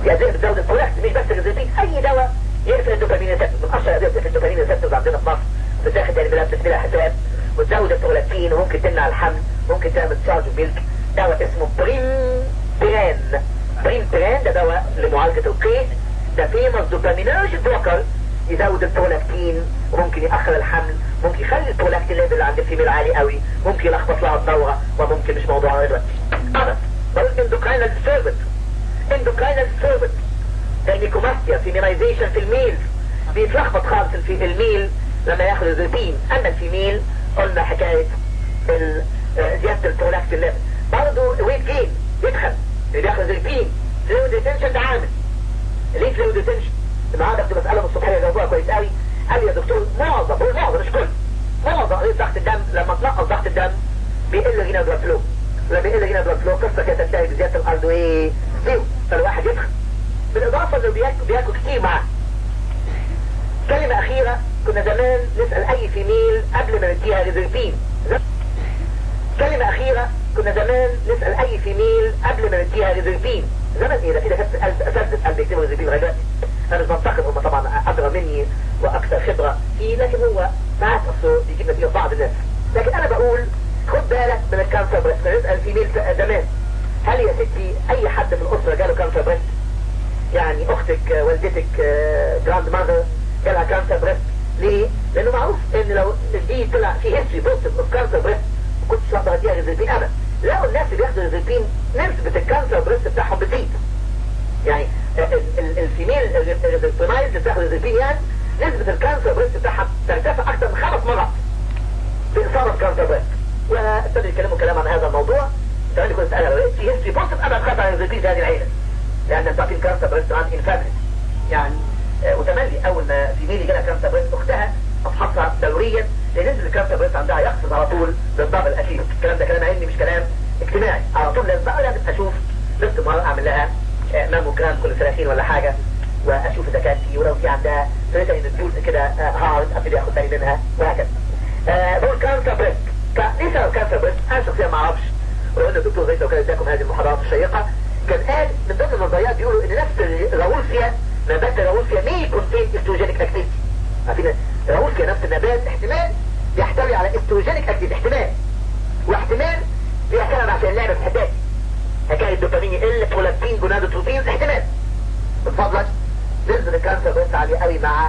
دي ادويه بتزود البرولاكتين مش بس الريزربين اي دواء يقفل الدوبامين ريسبتور من اشهر ادويه بتقفل الدوبامين ريسبتور عندنا في مصر بتاخد يعني بلا بتسميها حساب وتزود البرولاكتين وممكن تمنع الحمل ممكن تعمل تشارج ميلك دواء اسمه بريم برين بريم برين ده دواء لمعالجة القيء ده فيمس دوبامينرج بلوكر يزود البرولاكتين وممكن يأخر الحمل ممكن يخلي البرولاكتين ليفل عند الفيميل عالي قوي ممكن يلخبط لها الدورة وممكن مش موضوعنا دلوقتي انا بقول اندوكراينال ديستربنس اندوكراينال ديستربنس النيكوماستيا فيمينايزيشن في الميل بيتلخبط خالص في الميل لما ياخد الزيتين اما الفيميل قلنا حكاية زيادة البرولاكتين ليفل برضه ويت جين يدخل اللي بياخد الزيتين فلويد ريتنشن ده عامل ليه فلويد ريتنشن النهارده كنت بسأله من الصبحية جاوبوها كويس قوي قال لي يا دكتور معظم هو معظم مش كل معظم قضية ضغط الدم لما تنقص ضغط الدم بيقل غينا بلاد فلو لما بيقل غينا بلاد فلو قصة كده تنتهي بزيادة الأرض وايه زيرو فالواحد يدخل بالإضافة إنه بياكل, بياكل كتير معاه كلمة أخيرة كنا زمان نسأل أي فيميل قبل ما نديها ريزربين كلمة أخيرة كنا زمان نسأل أي فيميل قبل ما نديها ريزربين زمان إيه ده كده كانت أساتذة قلب يكتبوا ريزربين لغاية دلوقتي أنا مش بنتقد هم طبعا أدرى مني وأكثر خبرة فيه لكن هو ساعات أصله بيجيب نتيجة بعض الناس لكن أنا بقول خد بالك من الكانسر بريست نسأل فيميل زمان هل يا ستي أي حد في الأسرة جاله كانسر بريست يعني أختك والدتك جراند ماذر جالها كانسر بريست ليه؟ لانه معروف ان لو دي طلع في هيستري بوزيتيف اوف كانسر بريست ما كنتش هقدر اديها ريزلبين ابدا لو الناس اللي بياخدوا ريزلبين نسبة الكانسر بريست بتاعهم بتزيد يعني الفيميل الريزلبينايز اللي بتاخد ريزلبين يعني نسبة الكانسر بريست بتاعها ترتفع اكثر من خمس مرات في اصابة كانسر بريست وابتدوا يتكلموا كلام عن هذا الموضوع فأنا كنت اسالها لو في هيستري بوزيتيف ابدا خاف على الريزلبين في هذه العيلة لان انت في كانسر بريست عند انفاميلي يعني وتملي اول ما في ميلي جالها كانسر بريست اختها افحصها دوريا لان نزل الكانسر بريست عندها يقفز على طول بالضبط اكيد الكلام ده كلام علمي مش كلام اجتماعي على طول لازم بقى لازم اشوف باستمرار اعمل لها ماموجرام كل سنتين ولا حاجه واشوف اذا كان في ولو في عندها ثلاثه من الدول كده هارد ابتدي اخد بالي منها وهكذا بقول كانسر بريست ليه سبب كانسر بريست انا شخصيا ما اعرفش وقلنا الدكتور زي لو كان اداكم هذه المحاضرات الشيقه كان قال من ضمن النظريات بيقولوا ان نفس الروسيا نبات الروسيا مي كونتين استروجينيك اكتيفيتي عارفين الروسيا نفس النبات احتمال بيحتوي على استروجينيك اكتيفيتي احتمال واحتمال بيحتوي عشان اللعبه في الحداد حكايه الدوبامين يقل برولاكتين جونادوتروبين احتمال من فضلك نزل الكانسر بس عالي قوي مع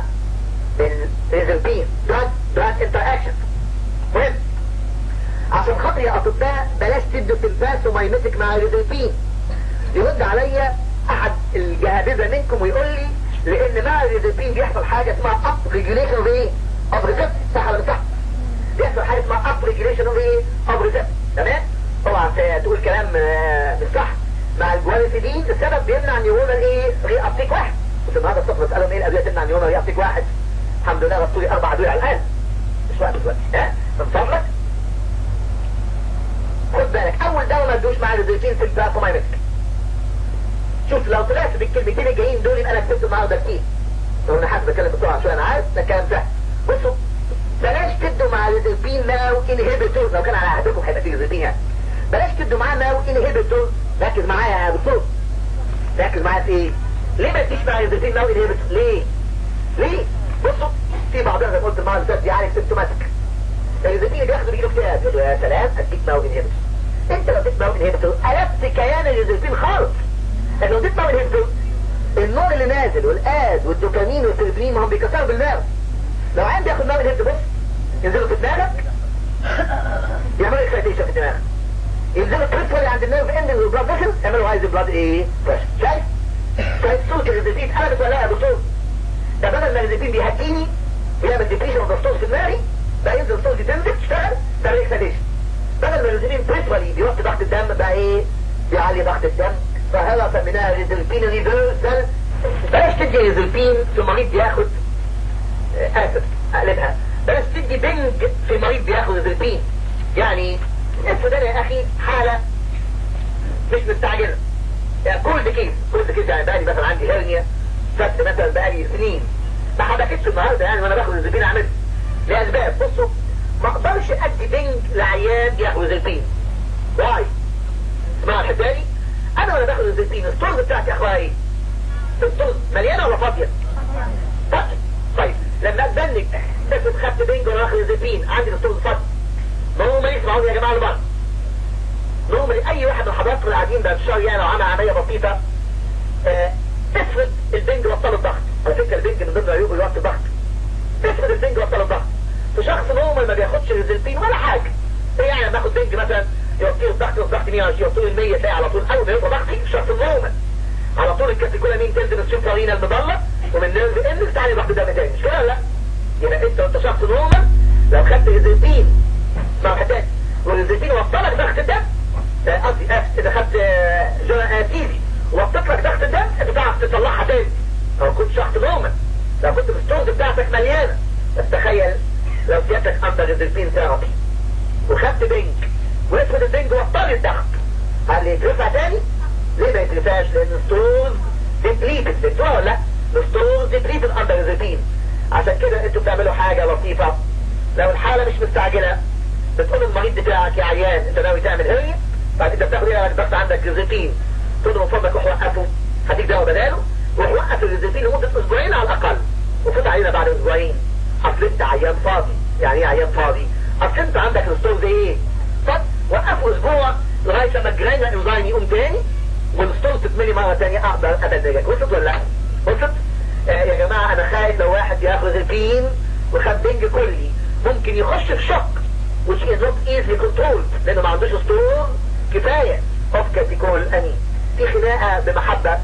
الريزلبين دراج دراج انتر اكشن مهم عشان خاطر يا اطباء بلاش تدوا تلباس ومايمتك مع الريزلبين يرد عليا احد الجهابذة منكم ويقول لي لان مع الريزلبين بيحصل حاجة اسمها اب ريجوليشن اوف ايه اوف ريسبت صح ولا صح بيحصل حاجة اسمها اب ريجوليشن اوف ايه اوف ريسبت تمام طبعا تقول كلام مش صح مع الجواليسيدين السبب بيمنع نيورونال ايه غير ابتيك واحد كنت النهارده الصبح بسالهم ايه الادويه تمنع نيورونال غير ابتيك واحد الحمد لله رصوا لي اربع ادويه على الاقل مش وقت دلوقتي ها من فضلك خد بالك اول دواء ما تدوش مع الريزلبين في البلاتومايمتك شوف لو طلعت بالكلمتين الجايين دول يبقى انا كتبت النهارده كتير لو انا حاسس بتكلم بسرعه شويه انا عارف ده كلام سهل بصوا بلاش تدوا مع الريزلبين ماو انهبيتور لو كان على عهدكم هيبقى في ريزلبين يعني بلاش تدوا معاه ماو انهبيتور ركز معايا يا دكتور ركز معايا في ايه ليه ما تديش مع الريزلبين ماو انهبيتور ليه ليه بصوا في بعضها زي ما قلت المره اللي فاتت بيعالج سيمتوماتيك الريزلبين اللي بياخده بيجيله اكتئاب يقول له يا سلام اديك ماو انهبيتور انت لو اديت ماو انهبيتور قلبت كيان الريزلبين خالص لكن لو اديت ماو انهبيتور النور اللي نازل والآد والدوبامين والتربين ما هم بيكسروا بالماء لو عين بياخد ماء الهبد بص ينزلوا في دماغك يعملوا اكسايتيشن في دماغك ينزلوا تريبولي عند النيرف اند البلاد بريشر يعملوا عايز البلاد ايه بريشر شايف شايف صوت الريزيتين قلبت ولا لا يا دكتور ده بدل ما الريزيتين بيهديني ويعمل ديبريشن اوف ستورز في دماغي بقى ينزل ستورز تنزل تشتغل ده اكسايتيشن بدل ما الريزيتين بريبولي بيوطي ضغط الدم بقى ايه بيعلي ضغط الدم فهذا سميناها ريزلبين ريفرسال بلاش تدي ريزلبين في مريض بياخد اسف اقلبها بلاش تدي بنج في مريض بياخد ريزلبين يعني السودان يا اخي حالة مش مستعجلة يعني كل كيس كل كيس يعني بقالي مثلا عندي هرنيا فت مثلا بقالي سنين ما حبكتش النهارده يعني وانا باخد ريزلبين اعمل لاسباب بصوا ما اقدرش ادي بنج لعيان ياخد ريزلبين واي اسمعوا الحته دي انا وانا باخد الزيتين الستورز بتاعتي اخوها ايه ريزيبين عندي دكتور فضل نورمالي اسمعوني يا جماعه البعض نورمالي اي واحد من حضراتكم اللي قاعدين بعد الشهر يعني لو عمل عمليه بسيطه آه، افرض البنج وصل الضغط على فكره البنج من ضمن عيوبه يوطي الضغط افرض البنج وصل الضغط في شخص نورمال ما بياخدش ريزلتين ولا حاجه ايه يعني لما اخد بنج مثلا يوطيه الضغط الضغط 120 يوطيه ال 100 تلاقي على طول اول ما يوطى ضغطي الشخص النورمال على طول الكاتيكولامين تنزل السوبرارينا المضله ومن نيرف ان تعالي ضغط دم تاني مش كده ولا لا؟ يبقى انت وانت شخص نورمال لو خدت ريزلتين ما محتاج والريزلتين وصلك ضغط الدم آه، قصدي آه، اذا خدت آه، جرعه تيزي وصلت لك ضغط الدم انت تعرف تطلعها تاني لو كنت شخص نورمال لو كنت الستورز بتاعتك مليانه بس تخيل لو سيادتك اندر ريزلتين ثيرابي وخدت بنج وافرض البنج وصل الضغط هل يترفع تاني؟ ليه ما يترفعش؟ لان الستورز ديبليتد فهمتوها ولا لا؟ الستورز ديبليتد اندر ريزلتين عشان كده انتوا بتعملوا حاجه لطيفه لو الحاله مش مستعجله بتقول للمريض بتاعك يا عيان انت ناوي تعمل هري بعد انت بتاخد ايه الضغط عندك ريزلتين تقول له من فضلك روح وقفه هديك دواء بداله روح وقف الريزلتين لمده اسبوعين على الاقل وفوت علينا بعد اسبوعين اصل انت عيان فاضي يعني ايه عيان فاضي اصل انت عندك الستورز ايه فت وقفه اسبوع لغايه لما الجرانيا انزايم يقوم تاني والستورز تتملي مره تانية اقدر ابلغك وصلت ولا لا؟ وصلت؟ آه يا جماعه انا خايف لو واحد ياخد البين وخد بنج كلي ممكن يخش في شق which is not easily controlled لانه ما عندوش ستور كفايه اوف كاتيكول اني في خناقه بمحبه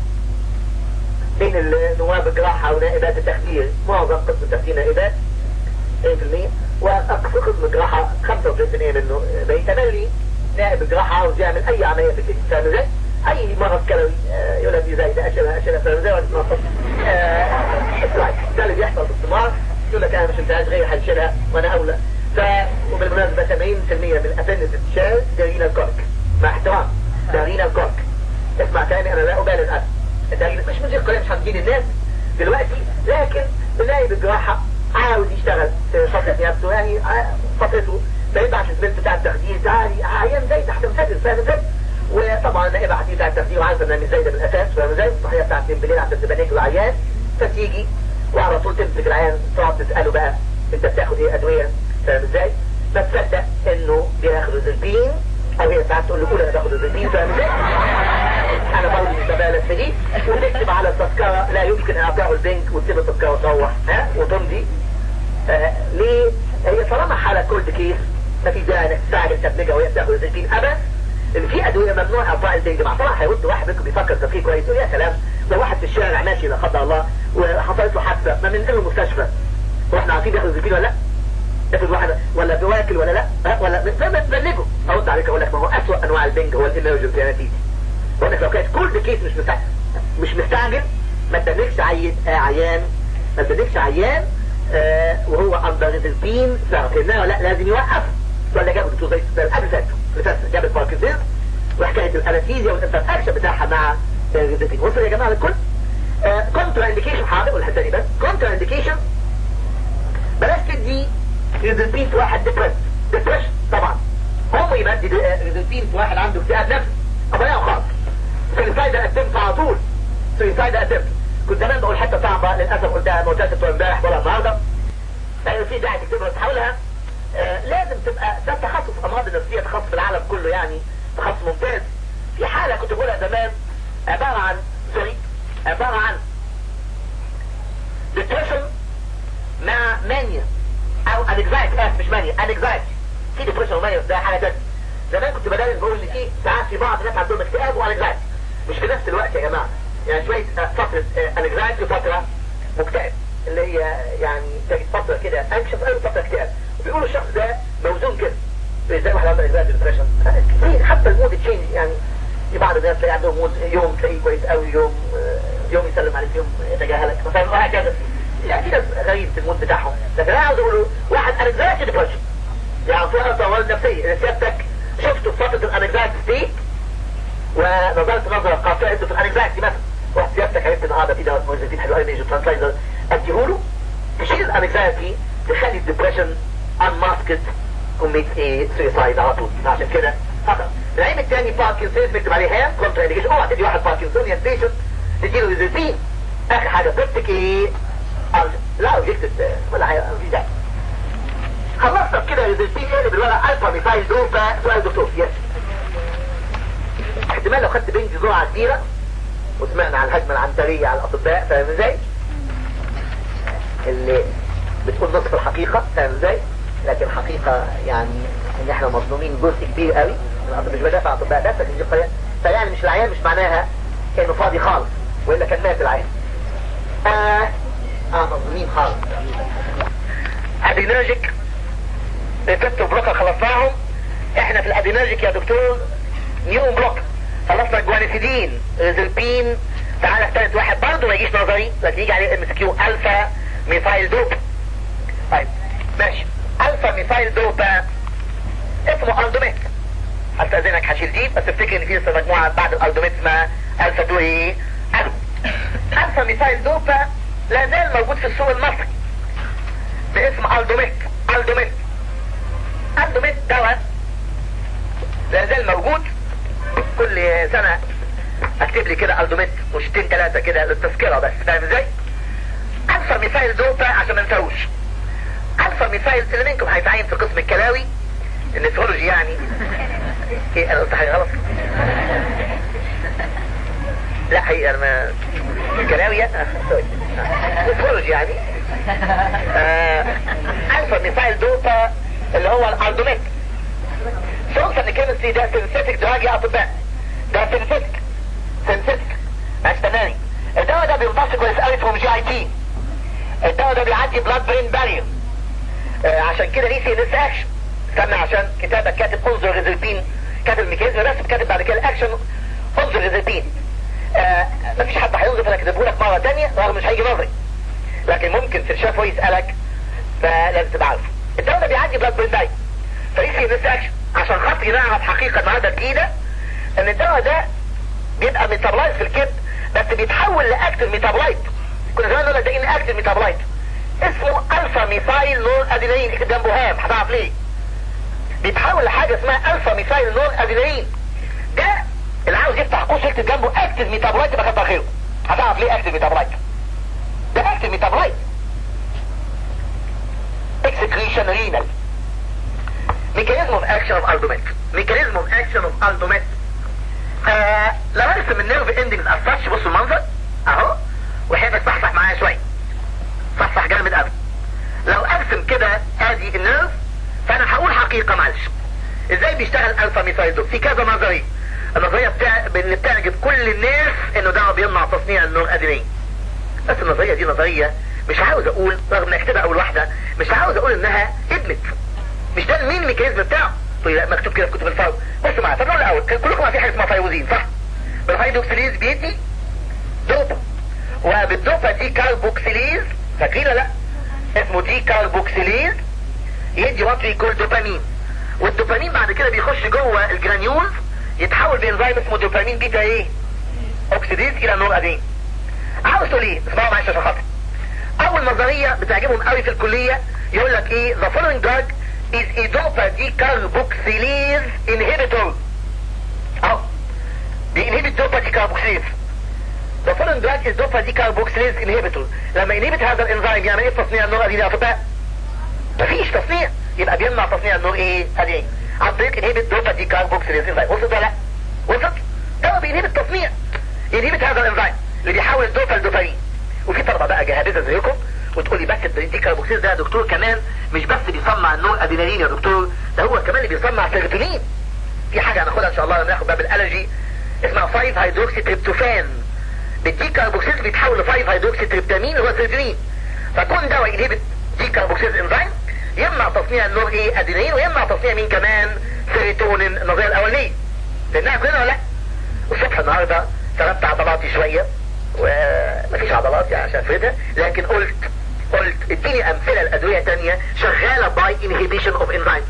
بين النواب الجراحه ونائبات التخدير معظم قسم التخدير نائبات 100% واقصى قسم الجراحه 95% منه بيتملي نائب الجراحه عاوز يعمل اي عمليه في الجسم فاهم ازاي؟ اي مرض كلوي آه، يقول لك دي زي ده اشيلها اشيلها فاهم ازاي ولا تنقص ده اللي بيحصل في الثمار يقول لك انا مش انتهاج غير هنشيلها وانا اولى ف وبالمناسبه 70% من الابندس بتشال دارينا الكورك مع احترام دارينا الكورك اسمع تاني انا لا ابالغ انا دارينا مش مدير قليل مش هنجين الناس دلوقتي لكن بنلاقي بالجراحه عاوز يشتغل في فتره نفسه يعني ع- فترته فيبعت البنت بتاع التخدير تعالي عيان زي تحت مسجل فاهم ازاي؟ وطبعا النائبه هتيجي بتاع التخدير وعارفه انها مش زايده بالاساس فاهم ازاي؟ الصحيه بتاعت 2 بالليل عشان تبقى نجم العيان فتيجي وعلى طول تمسك العيان تقعد تساله بقى انت بتاخد ايه ادويه فاهم ازاي؟ ما تصدق انه بياخد الزلبين او هي ساعات تقول له قول انا باخد الزلبين فاهم ازاي؟ انا برضه مش ببالغ في دي وتكتب على التذكره لا يمكن اعطائه البنك وتسيب التذكره وتروح ها وتمضي آه ليه؟ هي طالما حالة كولد كيس ما في داعي انك تستعجل تبلجها وهي بتاخد الزيتين ابدا ان في ادويه ممنوع اعطاء البنج مع طبعا هيرد واحد منكم بيفكر تفكير كويس يقول يا سلام لو واحد في الشارع ماشي لا قدر الله وحصلت له حادثه ما بننقله المستشفى واحنا عارفين ياخد الزيتين ولا لا؟ ياخد واحد ولا بيواكل ولا لا؟ ها؟ ولا ما بنبلجه ارد عليك اقول لك ما هو اسوء انواع البنج هو الامرجنسي نتيجه بقول لك لو كانت كولد كيس مش مستعجل مش مستعجل ما تبلغش عيان آه عيان ما تبلغش عيان آه وهو اندر البين فقلنا لا لازم يوقف ولا جاب دكتور زي ده قبل فاتوا لفتره جاب الباركنسون وحكايه الانستيزيا والانتر اكشن بتاعها مع الريزيتين وصل يا جماعه للكل كونترا انديكيشن حاضر والحته دي بس كونترا انديكيشن بلاش تدي ريزيتين في واحد ديبريس ديبريشن طبعا هم يبدي ريزيتين في واحد عنده اكتئاب نفسي ابقى خالص سويسايد اتمت على طول سويسايد اتمت كنت زمان بقول حته صعبه للاسف قلتها ما قلتهاش بتوع امبارح ولا النهارده لان في داعي تكتبها وتحاولها آه لازم تبقى ده تخصص امراض النفسيه تخصص في العالم كله يعني تخصص ممتاز في حاله كنت بقولها زمان عباره عن سوري عباره عن ديبريشن مع مانيا او انكزايتي اسف مش مانيا انكزايتي في ديبريشن ومانيا ده حاجه تانيه زمان كنت بدرس بقول ان في ساعات في بعض الناس عندهم اكتئاب وانكزايتي مش في نفس الوقت يا جماعه يعني شويه فتره انكزايتي وفتره مكتئب اللي هي يعني تجد فتره كده انكشف قوي فتره اكتئاب وبيقولوا الشخص ده موزون كده ازاي واحد عنده انكزايتي ديبريشن كتير حتى المود تشينج يعني في بعض الناس تلاقي عندهم مود يوم تلاقيه كويس قوي يوم يوم يسلم عليك يوم يتجاهلك مثلا وهكذا يعني في ناس غريب في المود بتاعهم لكن انا عاوز اقول واحد انكزايتي ديبريشن يعني فيها طوال نفسيه اذا سيادتك شفته في فتره الانكزايتي ستيت ونظرت نظرة قاطعة في الانكزايتي مثلا رحت سيادتك عرفت ان هذا في دواء موزيتين حلو قوي ميجر ترانسلايزر اديهوله تشيل الانكزايتي تخلي الدبريشن انماسكت كوميت ايه سويسايد على طول عشان كده خطأ العيب الثاني باركنسون بيكتب عليه هام كونترا انديكيشن اوعى تدي واحد باركنسونيان بيشنت تديله ريزيتين اخر حاجه بيبتك ايه لا يكتب ولا حاجه مفيش داعي خلصنا كده ريزلتين ايه اللي بالورقه الفا ميثايل دوبا سؤال دكتور يس احتمال لو خدت بنج جرعه كبيره وسمعنا عن الهجمه العنتريه على الاطباء فاهم ازاي؟ اللي بتكون نصف الحقيقه فاهم ازاي؟ لكن الحقيقه يعني ان احنا مظلومين جزء كبير قوي مش بدافع عن الاطباء بس لكن دي فيعني مش العيان مش معناها كانه فاضي خالص والا كان مات العيان اه اه مظلومين خالص ادينرجيك ريسبتور بلوكر خلصناهم احنا في الادينرجيك يا دكتور نيوم بلوك خلصنا الجوانسيدين ريزلبين تعالى الثالث واحد برضه ما يجيش نظري لكن يجي عليه ام اس كيو الفا ميثايل دوب طيب ماشي الفا ميثايل دوبا اسمه اندوميت استاذنك هشيل دي بس افتكر ان في لسه مجموعه بعد الالدوميت اسمها الفا دو ايه الفا ميثايل دوبا لا زال موجود في السوق المصري باسم الدوميت الدوميت الدوميت دواء لا زال موجود كل سنة اكتب لي كده الدوميت وشتين ثلاثة كده للتذكرة بس فاهم ازاي الفا ميثايل دوبا عشان ما نساوش الفا ميثايل اللي منكم هيتعين في قسم الكلاوي النفرولوجي يعني ايه انا قلت حاجة غلط لا حقيقة انا ما كلاوي نفرولوجي يعني آه. الفا ميثايل دوبا اللي هو الاردوميت سلطة الكيمستري ده سينثيتك دراج يا اطباء ده سينثيتك سينثيتك استناني الدواء ده بيمتص كويس قوي فروم جي اي تي الدواء ده بيعدي بلاد برين بارير آه عشان كده ليه سي ان اس اكشن استنى عشان كتابك كاتب انظر ريزلبين كاتب الميكانيزم بس كاتب بعد كده الاكشن انظر ريزلبين آه مفيش حد هينظر انا كاتبه لك مره ثانيه رغم مش هيجي نظري لكن ممكن في الشفوي يسالك فلازم تبقى عارفه الدواء ده بيعدي بلاد برين بارير فليه سي ان اس اكشن عشان خاطر نعرف حقيقة النهارده جديدة ان الدواء ده بيبقى ميتابلايت في الكبد بس بيتحول لاكتف ميتابلايت كنا زمان نقول لك ده ان اكتف ميتابلايت اسمه الفا ميثايل نور ادينين اكتب جنبه هام هتعرف ليه بيتحول لحاجة اسمها الفا ميثايل نور ادينين ده اللي عاوز يفتح قوس يكتب جنبه اكتف ميتابلايت يبقى كتر خيره هتعرف ليه اكتف ميتابلايت ده اكتف ميتابلايت اكسكريشن رينال ميكانيزم اوف اكشن اوف الدوميت ميكانيزم اوف اكشن اوف الدوميت لو ارسم النيرف اندنجز افرش بص المنظر اهو وحياتك صحصح معايا شويه صحصح جامد قوي لو ارسم كده ادي النيرف فانا هقول حقيقه معلش ازاي بيشتغل الفا ميثايل في كذا نظريه النظريه بتاع اللي بتعجب كل الناس انه ده بيمنع تصنيع النور ادرينالين بس النظريه دي نظريه مش عاوز اقول رغم ان اكتبها اول واحده مش عاوز اقول انها ادمت مش ده المين ميكانيزم بتاعه طيب لا مكتوب كده في كتب الفاو بص معايا طب الاول كان كلكم عارفين حاجه اسمها فايوزين صح بالهيدروكسيليز بيدي دوبا وبالدوبا دي كاربوكسيليز فاكرين لا اسمه دي كاربوكسيليز يدي وات يكون دوبامين والدوبامين بعد كده بيخش جوه الجرانيولز يتحول بانزيم اسمه دوبامين بيتا ايه اوكسيديز الى نور ادين عاوز تقول ايه اسمعوا معايا عشان خاطر اول نظريه بتعجبهم قوي في الكليه يقول لك ايه the following drug is a dopa decarboxylase inhibitor اهو بينهبت دوبا ديكاربوكسيليز the following drug is dopa decarboxylase inhibitor لما ينهبت هذا الانزيم يعمل ايه تصنيع النور ادين يا اطباء مفيش تصنيع يبقى بيمنع تصنيع النور ايه ادين عن طريق انهبت دوبا ديكاربوكسيليز انزيم وصلت ولا لا وصلت ده بينهبت تصنيع ينهبت هذا الانزيم اللي بيحول الدوبا لدوبامين وفي طلبه بقى جهابذه زيكم وتقولي بس الديكاربوكسيل ده يا دكتور كمان مش بس بيصنع النور ادينالين يا دكتور ده هو كمان اللي بيصنع سيروتونين في حاجه هناخدها ان شاء الله لما ناخد باب الالرجي اسمها 5 هيدروكسي تريبتوفان بالديكاربوكسيل بيتحول ل 5 هيدروكسي تريبتامين اللي هو سيروتونين فكون دواء ينهبت ديكاربوكسيل انزيم يمنع تصنيع النور ايه ادينالين ويمنع تصنيع مين كمان سيروتونين النظريه الاولانيه لانها كلنا ولا لا الصبح النهارده سردت عضلاتي شويه ومفيش عضلات يعني عشان افردها لكن قلت قلت اديني امثله لادويه تانية شغاله باي انهيبيشن اوف انزيمز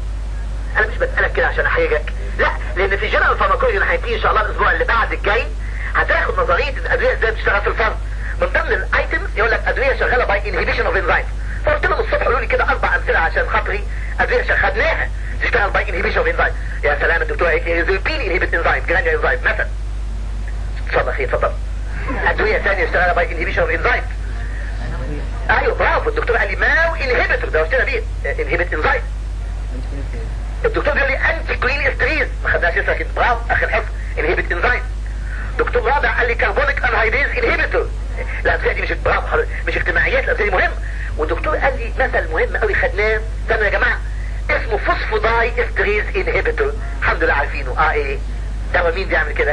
انا مش بسالك كده عشان احرجك لا لان في جنرال فارماكولوجي اللي هيجي ان شاء الله الاسبوع اللي بعد الجاي هتاخد نظريه الادويه ازاي بتشتغل في الفرد من ضمن الايتمز يقول لك ادويه شغاله باي انهيبيشن اوف انزيمز فقلت لهم الصبح قالوا لي كده اربع امثله عشان خاطري ادويه خدناها تشتغل باي انهيبيشن اوف انزيمز يا سلام الدكتور قالت لي ريزولبين انهيبيت انزيم جرانيا انزيم مثلا اتفضل اخي اتفضل ادويه ثانيه اشتغل باي انهيبيشن اوف انزيم ايوه برافو الدكتور قال لي ماو انهبيتور ده وشتنا بيه انهبيت انزايم الدكتور بيقول لي انتي كلين استريز ما خدناش لسه لكن برافو اخر حفظ انهبيت انزايم دكتور رابع قال لي كربونيك انهيدريز انهبيتور الامثله دي مش برافو مش اجتماعيات الامثله دي مهمه والدكتور قال لي مثل مهم قوي خدناه استنوا يا جماعه اسمه فوسفوداي استريز انهبيتور الحمد لله عارفينه اه ايه دواء مين بيعمل كده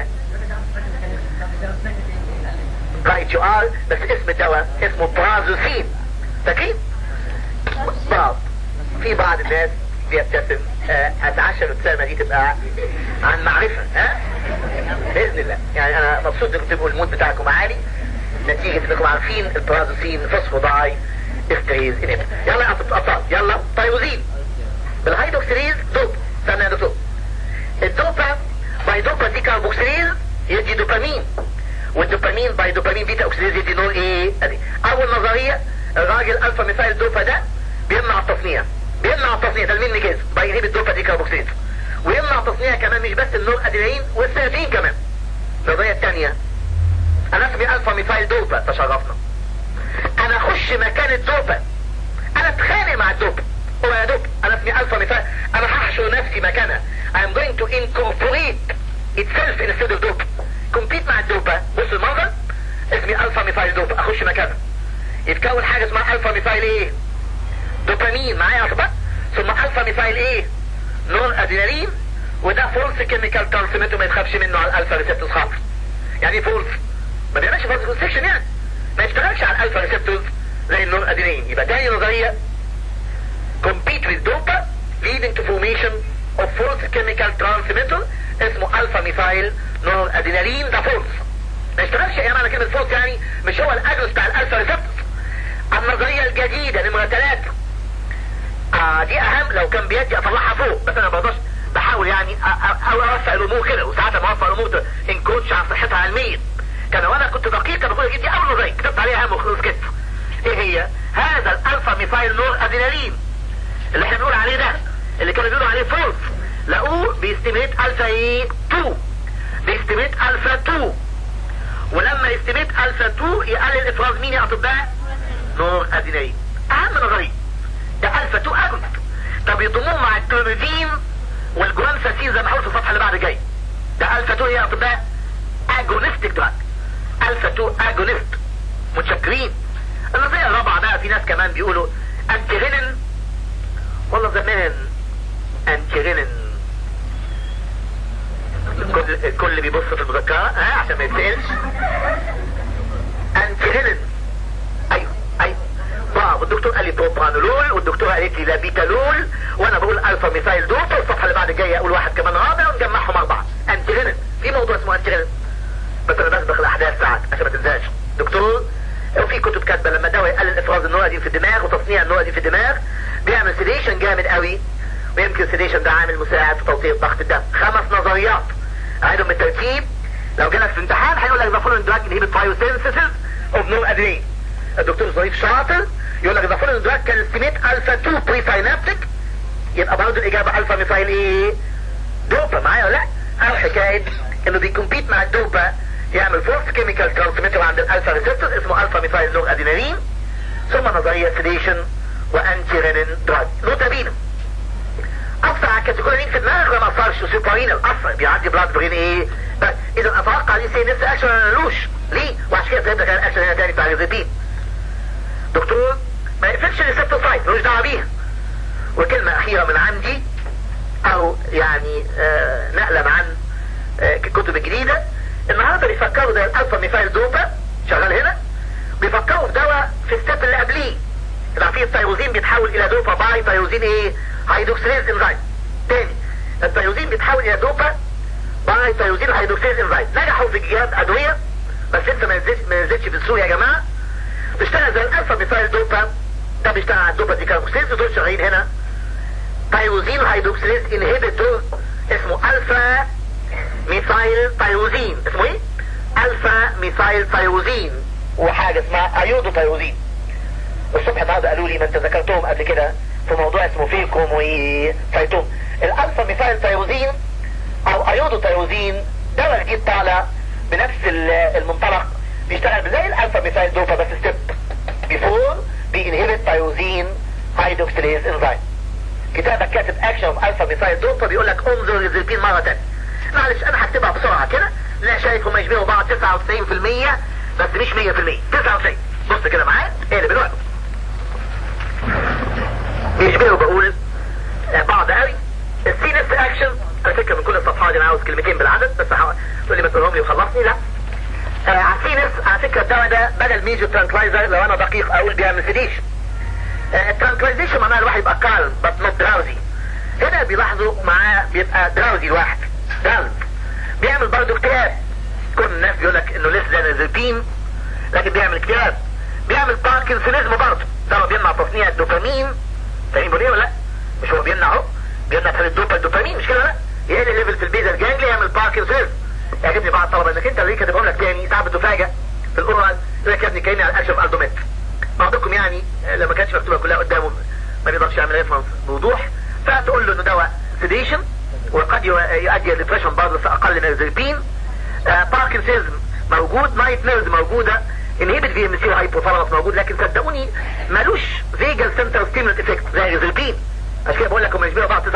رايت يو ار بس اسم الدواء اسمه برازوسين فاكرين بعض في بعض الناس بيبتسم آه، اتعشى الابتسامه دي تبقى عن معرفه ها باذن الله يعني انا مبسوط انكم تبقوا المود بتاعكم عالي نتيجه انكم عارفين البرازوسين فوسفوداي استريز انهبيتور يلا يا ابطال يلا تايروزين الهيدروكسيليز دوب استنى يا دكتور الدوبا باي دوبا دي كاربوكسيليز يدي دوبامين والدوبامين باي دوبامين بيتا اوكسيليز يدي نوع ايه ادي اول نظريه الراجل الفا ميثايل دوبا ده بيمنع التصنيع بيمنع التصنيع ده المين جاز باي يهيب الدوبا دي كاربوكسيليز ويمنع تصنيع كمان مش بس النور ادرينالين والسيرتين كمان النظريه الثانيه انا اسمي الفا ميثايل دوبا تشرفنا انا اخش مكان الدوبا انا اتخانق مع الدوبا هو يا دوب انا اسمي الفا مثال انا هحشر نفسي مكانها I am going to incorporate itself instead of dope compete مع الدوبا بص المنظر اسمي الفا ميثايل دوب اخش مكانها يتكون حاجه اسمها الفا ميثايل ايه دوبامين معايا اصبع ثم الفا ميثايل ايه نور ادرينالين وده فولس كيميكال ترانسميتر ما يتخافش منه على الالفا ريسبتورز خالص يعني فولس ما بيعملش فولس كونستكشن يعني ما يشتغلش على الالفا ريسبتورز زي النور ادرينالين يبقى تاني نظريه compete with dopa leading to formation of false chemical transmitter اسمه الفا ميثايل نور ادينالين ده فولس ما يشتغلش ايه معنى كلمه فولس يعني مش هو الاجنس بتاع الالفا ريسبتور النظريه الجديده نمره ثلاثه آه دي اهم لو كان بيدي اطلعها فوق بس انا ما بقدرش بحاول يعني او اوسع الامور كده وساعات ما اوسع الامور انكوتش عن صحتها علميا كان لو انا كنت دقيق كان بقول دي اول نظريه كتبت عليها اهم وخلص كده ايه هي هذا الالفا ميثايل نور ادينالين اللي احنا بنقول عليه ده اللي كانوا بيقولوا عليه فولس لقوه بيستيميت الفا ايه 2 بيستيميت الفا 2 ولما يستيميت الفا 2 يقلل افراز مين يا اطباء نور ادينالين اهم نظريه ده الفا 2 اجونست طب يضموه مع الكلوريدين والجوانساسين زي ما هقول في الصفحه اللي بعد جاي ده الفا 2 يا اطباء اجونستيك دراج الفا 2 اجونست متشكرين النظريه الرابعه بقى في ناس كمان بيقولوا انتيرينين والله زمان انتيرينين الكل الكل بيبص في المذكرة ها عشان ما يتسألش انتيرينين ايوه ايوه طب الدكتور قال لي بروبرانولول والدكتور قالت لي لابيتالول وانا بقول الفا ميثايل دوبا والصفحه اللي بعد الجايه اقول واحد كمان رابع ونجمعهم اربعه انتيرينين في موضوع اسمه انتيرينين بس انا بسبق الاحداث ساعات عشان ما تنساش دكتور وفي كتب كاتبه لما الدواء يقلل افراز النوادين في الدماغ وتصنيع النوادين في الدماغ بيعمل سيديشن جامد قوي ويمكن السيديشن ده عامل مساعد في توطية ضغط الدم خمس نظريات اعيدهم بالترتيب لو جالك في امتحان هيقول لك ذا فولن دراج انهبت بايوسينثيسيس اوف نور ادرين الدكتور ظريف شاطر يقول لك ذا فولن دراج كان استيميت الفا 2 بري ساينابتيك يبقى برضه الاجابه الفا ميثايل ايه دوبا معايا ولا لا او حكايه انه بيكمبيت مع الدوبا يعمل فورس كيميكال ترانسميتر عند الالفا ريسبتور اسمه الفا ميثايل نور ادينالين ثم نظريه سيديشن وانتي رينين دراج نوتا بينا اثر على الكاتيكولين في دماغك ولا ما اثرش سوبرين الاثر بيعدي بلاد برين ايه بس اذا اتوقع دي سي نفس اكشن ولا ملوش ليه وعشان كده فهمت كان الاكشن هنا تاني بتاع الريبيت دكتور ما يقفلش الريسبتور سايت ملوش دعوه بيها وكلمه اخيره من عندي او يعني آه نقلا عن آه الكتب الجديده النهارده بيفكروا زي الالفا ميثايل دوبا شغال هنا بيفكروا في دواء في الستيب اللي قبليه يبقى في التيروزين بيتحول الى دوبا باي تيروزين ايه هيدروكسيليز انزايم تاني التيروزين بيتحول الى دوبا باي تيروزين هيدروكسيليز انزايم نجحوا في جهاز ادويه بس لسه ما نزلش ما نزلش في السوق يا جماعه بيشتغل زي الالفا ميثايل دوبا ده بيشتغل على الدوبا دي كاربوكسيليز ودول شغالين هنا تيروزين هيدروكسيليز انهبيتور اسمه الفا ميثايل تيروزين اسمه ايه الفا ميثايل تيروزين وحاجه اسمها ايودو تيروزين الصبح النهارده قالوا لي ما انت ذكرتهم قبل كده في موضوع اسمه فيكم وفيتوم الالفا ميثايل تيروزين او ايودو تيروزين دواء جديد طالع بنفس المنطلق بيشتغل زي الالفا ميثايل دوبا بس ستيب بيفور اكستريز انزايم كتابك كاتب اكشن اوف الفا ميثايل دوبا بيقول لك انظر الريزلبين مره ثانيه معلش انا هكتبها بسرعه كده لا شايف هم يشبهوا بعض 99% بس مش 100% 99 بص كده معايا ايه اللي بالوقت بيشبهوا بقول بعض قوي السينس اكشن على فكره من كل الصفحات دي انا عاوز كلمتين بالعدد بس تقول لي ما تقولهم لي وخلصني لا آه على السينس على فكره الدواء ده بدل ميجو ترانكلايزر لو انا دقيق اقول بيعمل سيديشن الترانكلايزيشن معناها الواحد يبقى كالم بس نوت دراوزي هنا بيلاحظوا معاه بيبقى دراوزي الواحد دراوزي بيعمل برضه اكتئاب كل الناس بيقول لك انه لسه زانازيبين لكن بيعمل اكتئاب بيعمل باركنسونيزم برضه ده بيمنع تصنيع الدوبامين فاهمين بقول ايه ولا لا مش هو بيمنعه بيمنع تحليل الدوبا الدوبامين مش كده لا يقل الليفل في البيزل جانجلي يعمل باركنسونيزم يعجبني بعض الطلبه انك انت ليه كاتبهم لك تاني ساعات بتفاجئ في الاورال يقول لك يا ابني كلمني على الاكشن الدوميت بعضكم يعني لما كانتش مكتوبه كلها قدامه ما بيقدرش يعمل ريفرنس بوضوح فتقول له انه دواء سيديشن وقد يؤدي لديبريشن برضه في اقل من الزيبين آه باركنسيزم موجود نايت نيرز موجوده انهبت في ام سي هايبوثالاموس موجود لكن صدقوني مالوش فيجل سنتر ستيمولنت افكت زي الريزلبين عشان كده بقول لك هم يشبهوا بعض 99%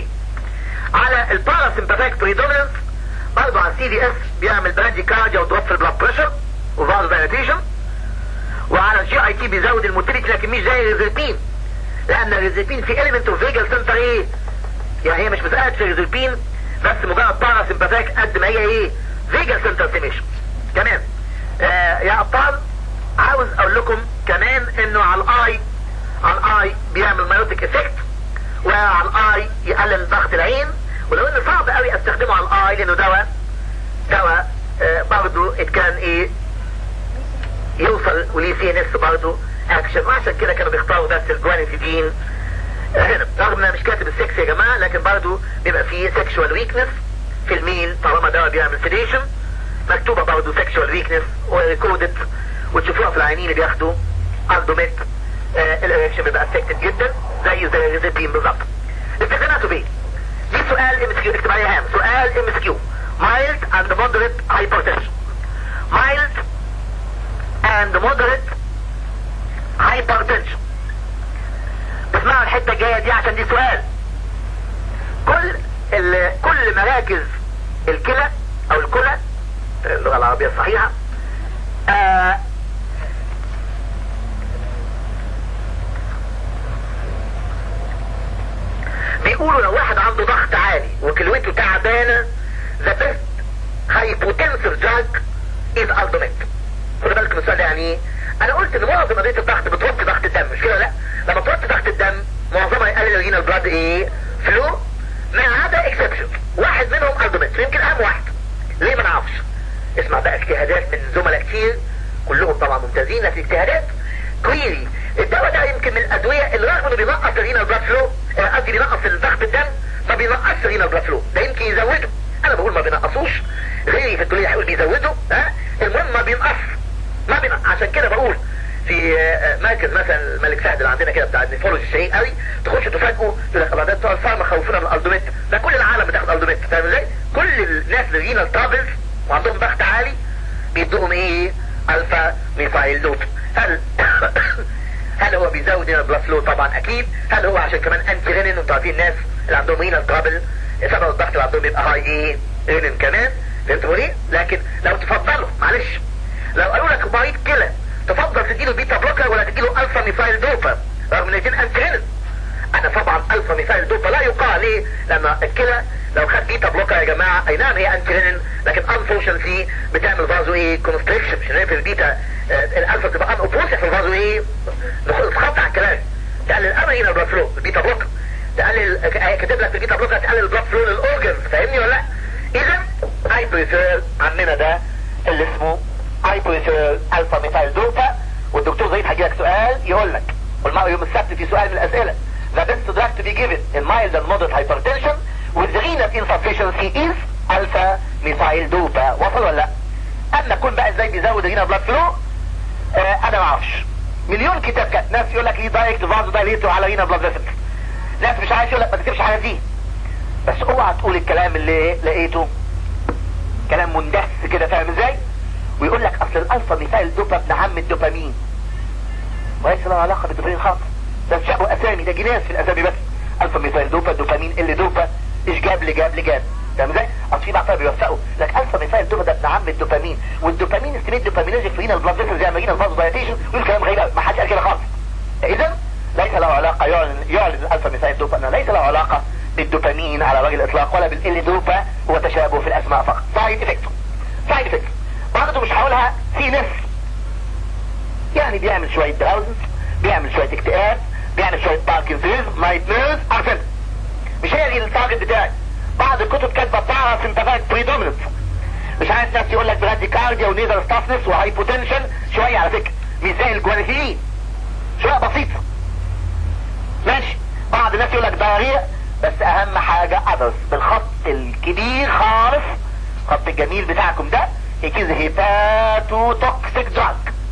على الباراسمباثيك بريدوميننس برضه على السي دي اس بيعمل برادي كارديا ودروب في البلاد بريشر وفازو دايلاتيشن وعلى الجي اي تي بيزود الموتيليتي لكن مش زي الريزلبين لان الريزلبين في اليمنت اوف فيجل سنتر ايه يعني هي مش بتقعد في الريزلبين بس مجرد باراسمباثيك قد ما هي ايه فيجل سنتر ستيميشن تمام آه يا ابطال عاوز اقول لكم كمان انه على الاي على الاي بيعمل مايوتيك افكت وعلى الاي يقلل ضغط العين ولو انه صعب قوي استخدمه على الاي لانه دواء دواء آه برضه ات كان ايه يوصل وليه سي ان اس برضه اكشن وعشان كده كانوا بيختاروا بس الجوانيتيدين هنا رغم انها مش كاتب السكس يا جماعه لكن برضه بيبقى فيه سيكشوال ويكنس في الميل طالما دواء بيعمل سيديشن مكتوبه برضه سيكشوال ويكنس وريكودد وتشوفوها في العيانين اللي بياخدوا الدوميت آه الاريكشن بيبقى افكتد جدا زي زي الريزيبين بالظبط استخداماته بايه؟ دي سؤال ام اس كيو اكتب عليها هام سؤال ام اس كيو mild and moderate hypertension mild and moderate hypertension اسمعوا الحته الجايه دي عشان دي سؤال كل كل مراكز الكلى او الكلى اللغه العربيه الصحيحه آه بيقولوا لو واحد عنده ضغط عالي وكلوته تعبانه the best hypotensive drug is aldomet خدوا بالكم من السؤال ده يعني ايه؟ انا قلت ان معظم ادويه الضغط بتوطي ضغط الدم مش كده لا لما توطي ضغط الدم معظمها يقلل الرينال بلاد ايه فلو ما عدا اكسبشن واحد منهم الدوميت يمكن اهم واحد ليه ما نعرفش اسمع بقى اجتهادات من زملاء كتير كلهم طبعا ممتازين في اجتهادات كويري الدواء ده يمكن من الادويه اللي رغم انه بينقص الرينال بلاد فلو قصدي بينقص ضغط الدم ما بينقصش الرينال بلاد فلو ده يمكن يزوده انا بقول ما بينقصوش غيري في الكليه هيقول بيزوده ها المهم ما بينقص ما بينقص عشان كده بقول في مركز مثلا الملك فهد اللي عندنا كده بتاع النيفولوجي الشهير قوي تخش تفاجئوا يقول لك ده بتوع الفارما خوفونا من الالدوميت ده كل العالم بتاخد الالدوميت فاهم ازاي؟ كل الناس اللي رينال ترابلز وعندهم ضغط عالي بيدوهم ايه؟ الفا ميثايل دوت هل هل هو بيزود البلاد فلو طبعا اكيد هل هو عشان كمان انتي رينين انتوا عارفين الناس اللي عندهم رينال ترابل سبب الضغط اللي عندهم بيبقى هاي ايه رينين كمان فهمتوا ليه؟ لكن لو تفضلوا معلش لو قالوا لك مريض كلى تفضل تديله بيتا بلوكر ولا تديله الفا ميثايل دوبا رغم ان الاثنين انتي رينين انا طبعا الفا ميثايل دوبا لا يقال ليه؟ لان الكلى لو خد بيتا بلوكر يا جماعه اي نعم هي انتي رينين لكن انفورشنسي بتعمل فازو ايه كونستريكشن مش في البيتا آه الالفا تبقى ان اوبوزيت في الفازو ايه تخطع الكلام تقلل الامرين البلاد فلو البيتا بلوكر تقلل كاتب لك في البيتا بلوكر تقلل البلاد فلو للاورجن فاهمني ولا لا؟ اذا اي بريفير عمنا ده اللي اسمه اي بريفير الفا ميثايل دوبا والدكتور زيد هيجي لك سؤال يقول لك والمرة يوم السبت في سؤال من الاسئله The best drug to be given in mild and moderate hypertension with renal insufficiency is alpha methyl dopa وصل ولا لا؟ اما كون بقى ازاي بيزود الرينال بلاد فلو آه انا ما اعرفش مليون كتاب كده ناس يقول لك ليه دايركت فازو دايليتو على رينال بلاد فيسل ناس مش عايز يقول لك ما تكتبش حاجه دي بس اوعى تقول الكلام اللي لقيته كلام مندس كده فاهم ازاي ويقول لك اصل الالفا ميثايل دوبا ابن عم الدوبامين وليس له علاقه بالدوبامين خالص ده شيء الاسامي ده جناس في الاسامي بس الفا ميثايل دوبا دوبامين اللي دوبا ايش جاب لجاب لجاب فاهم ازاي؟ اصل في بعض بيوفقوا لك الفا ميثايل دوبا ده ابن عم الدوبامين والدوبامين استميت دوبامينرجيك في البلاد فيسل زي ما جينا الفاز دايتيشن ويقول كلام غريب ما حدش قال كده خالص اذا ليس له علاقه يعلن يعلن الالفا ميثايل دوبا انه ليس له علاقه بالدوبامين على وجه الاطلاق ولا بالال دوبا هو تشابه في الاسماء فقط سايد افكت سايد افكت برضه مش هقولها في نفس يعني بيعمل شويه دراوزنس بيعمل شويه اكتئاب بيعمل شويه باركنسونيزم نايت ميرز عارفين مش هي دي التارجت بتاعي بعض الكتب كاتبه بتاعها سمباثايك بريدوميننت مش عارف ناس يقول لك براديكارديا ونيزر ستافنس وهايبوتنشن شويه على فكره مش زي الجوانثيين شويه بسيطه ماشي بعض الناس يقول لك دايريا بس اهم حاجه اذرز بالخط الكبير خالص الخط الجميل بتاعكم ده يكيز هيباتو توكسيك دراج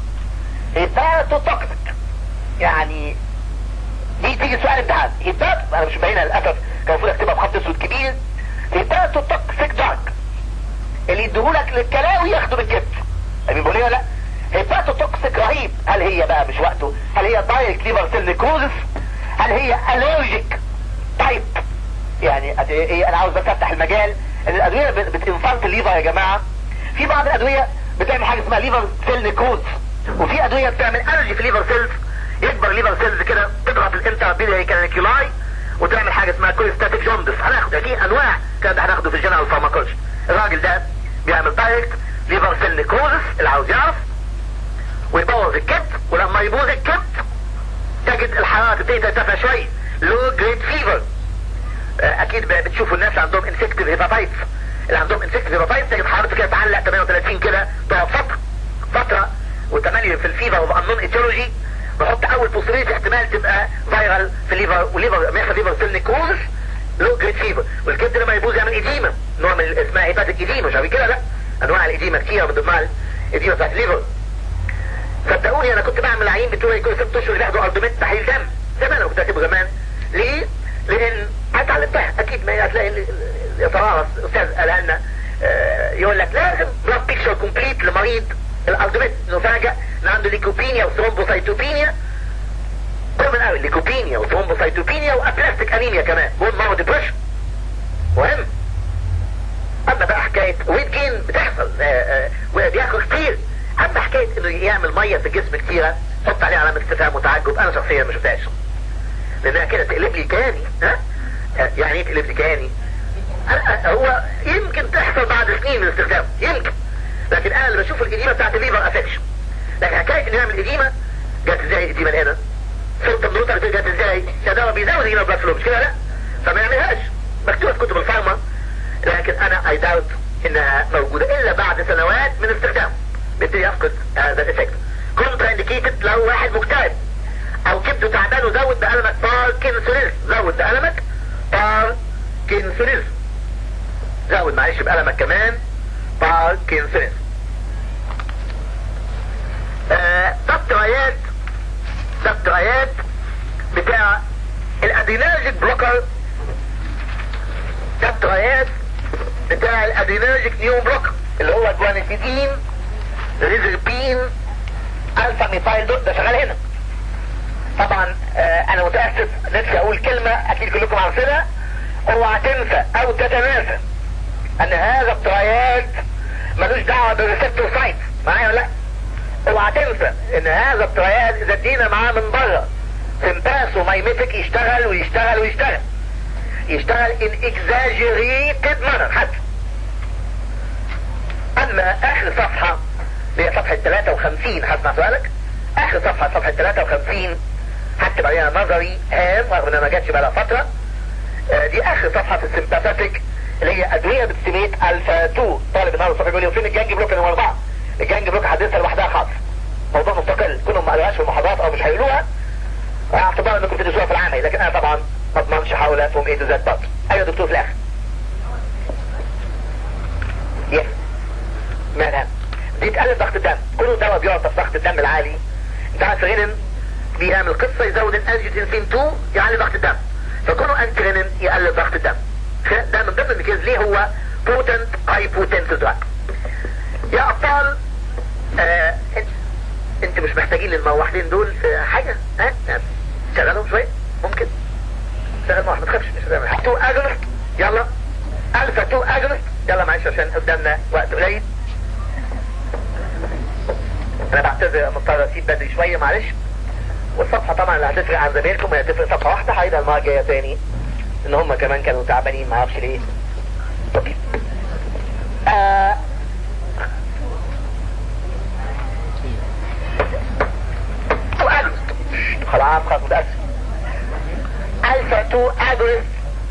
هيباتو توكسيك يعني دي تيجي سؤال امتحان هيبات انا مش مبينها للاسف كان المفروض اكتبها بخط اسود كبير هيباتو توكسيك دراج اللي يديهولك للكلاوي ياخده بالكتف يعني بيقول لي لا هيباتو توكسيك رهيب هل هي بقى مش وقته هل هي دايركت ليفر سيل نيكروزس هل هي الرجيك تايب يعني ايه انا عاوز بس افتح المجال ان الادويه بتنفرط الليفر يا جماعه في بعض الادويه بتعمل حاجه اسمها ليفر سيل نيكروز وفي ادويه بتعمل الرجي في الليفر سيلز يكبر ليفر سيلز كده تضغط الانتر بيلي كانكيولاي وتعمل حاجه اسمها كوليستاتيك جوندس هناخد في انواع كان هناخده في الجنرال فارماكولوجي الراجل ده بيعمل دايركت ليفر سيل نيكروزس اللي عاوز يعرف ويبوظ الكبد ولما يبوظ الكبد تجد الحراره تبتدي ترتفع شويه لو جريد فيفر اكيد بتشوفوا الناس اللي عندهم انفكتيف هيباتايتس اللي عندهم انفكتيف هيباتايتس تجد حرارته كده تعلق 38 كده تقعد فتره فتره وتملي في الفيفر اوف انون ايتيولوجي بحط اول بوستريت احتمال تبقى فايرال في الليفر وليفر ميخا ليفر سيل نيكروزس لو جريد فيفر والكبد لما يبوظ يعمل ايديما نوع من اسمها هيباتيك ايديما مش عارفين كده لا انواع الايديما كتيره من ضمنها الايديما بتاعت الليفر صدقوني انا كنت بعمل عين بتوعي كل ست اشهر بياخدوا ارضمات تحليل دم زمان انا كنت اكتبه زمان ليه؟ لان اتعلمتها اكيد ما هتلاقي يتراغص استاذ قالها لنا آه يقول لك لازم بلاد بيكشر كومبليت لمريض الارضمات نفاجئ ان عنده ليكوبينيا وثرومبوسايتوبينيا كومن قوي ليكوبينيا وثرومبوسايتوبينيا وابلاستيك انيميا كمان بون مارو ديبريشن مهم اما بقى حكايه ويت جين بتحصل وبياكل كتير اما حكايه انه يعمل ميه في الجسم كتيره حط عليه علامه استفهام وتعجب انا شخصيا ما شفتهاش لانها كده تقلب لي كياني ها يعني ايه تقلب لي كياني هو يمكن تحصل بعد سنين من استخدامه يمكن لكن انا اللي بشوف الاديمه بتاعت الليفر افكشن لكن حكايه انه يعمل اديمه جت ازاي الاديمه هنا سلطه من روتر جت ازاي ده دواء بيزود هنا بلاد فلو مش كده لا فما يعملهاش مكتوبه في كتب الفارما لكن انا اي داوت انها موجوده الا بعد سنوات من استخدامه بيبتدي يفقد هذا الافكت كونترا انديكيتد لو واحد مكتئب او كبده تعبان وزود بألمك باركنسونيزم زود بألمك باركنسونيزم زود معلش بألمك كمان باركنسونيزم آه ده الترايات ده الترايات بتاع الادينرجيك بلوكر ده الترايات بتاع الادينرجيك نيو بلوكر اللي هو جوانيتيدين ريزربين الفا ميثايل دول ده شغال هنا طبعا آه انا متاسف نفسي اقول كلمه اكيد كلكم عارفينها اوعى تنسى او تتناسى ان هذا الترايات ملوش دعوه بالريسبتور سايت معايا ولا لا اوعى تنسى ان هذا الترايات اذا ادينا معاه من بره سمباس ومايمتك يشتغل ويشتغل ويشتغل يشتغل ان اكزاجريتد مانر حتى اما اخر صفحه اللي هي صفحه 53 هسمع سؤالك اخر صفحه صفحه 53 هكتب عليها نظري هام رغم انها ما جاتش بقى فتره آه دي اخر صفحه في السمباثيك اللي هي ادويه بتستيميت الفا 2 طالب النهارده الصبح يقول لي فين الجانج بلوك نمره 4 الجانج بلوك حدثها لوحدها خالص موضوع مستقل كلهم ما قالوهاش في المحاضرات او مش هيقولوها اعتبار انكم تدرسوها في العملي لكن انا طبعا ما اضمنش هحاول فهم ايه تو زد برضه ايوه دكتور في الاخر يس معنى دي تقلل ضغط الدم كل دواء بيعطى ضغط الدم العالي انت عارف غنم بيعمل قصة يزود الانجيوتنسين 2 يعلي ضغط الدم فكونه انترينين يقلل ضغط الدم ده من ضمن الميكانيزم ليه هو بوتنت هايبوتنت دراج يا ابطال آه انت, انت مش محتاجين للموحدين دول في حاجة ها شغلهم شوية ممكن شغل واحد ما تخافش مش هتعمل 2 اجونست يلا الفا 2 اجونست يلا معلش عشان قدامنا وقت قليل انا بعتذر مضطر اسيب بدري شويه معلش والصفحه طبعا اللي هتفرق عن زمايلكم هي هتفرق صفحه واحده هيدا المره الجايه تاني ان هم كمان كانوا تعبانين ما اعرفش ليه اوكي آه خلاص خلاص متأسف الفا 2 اجونست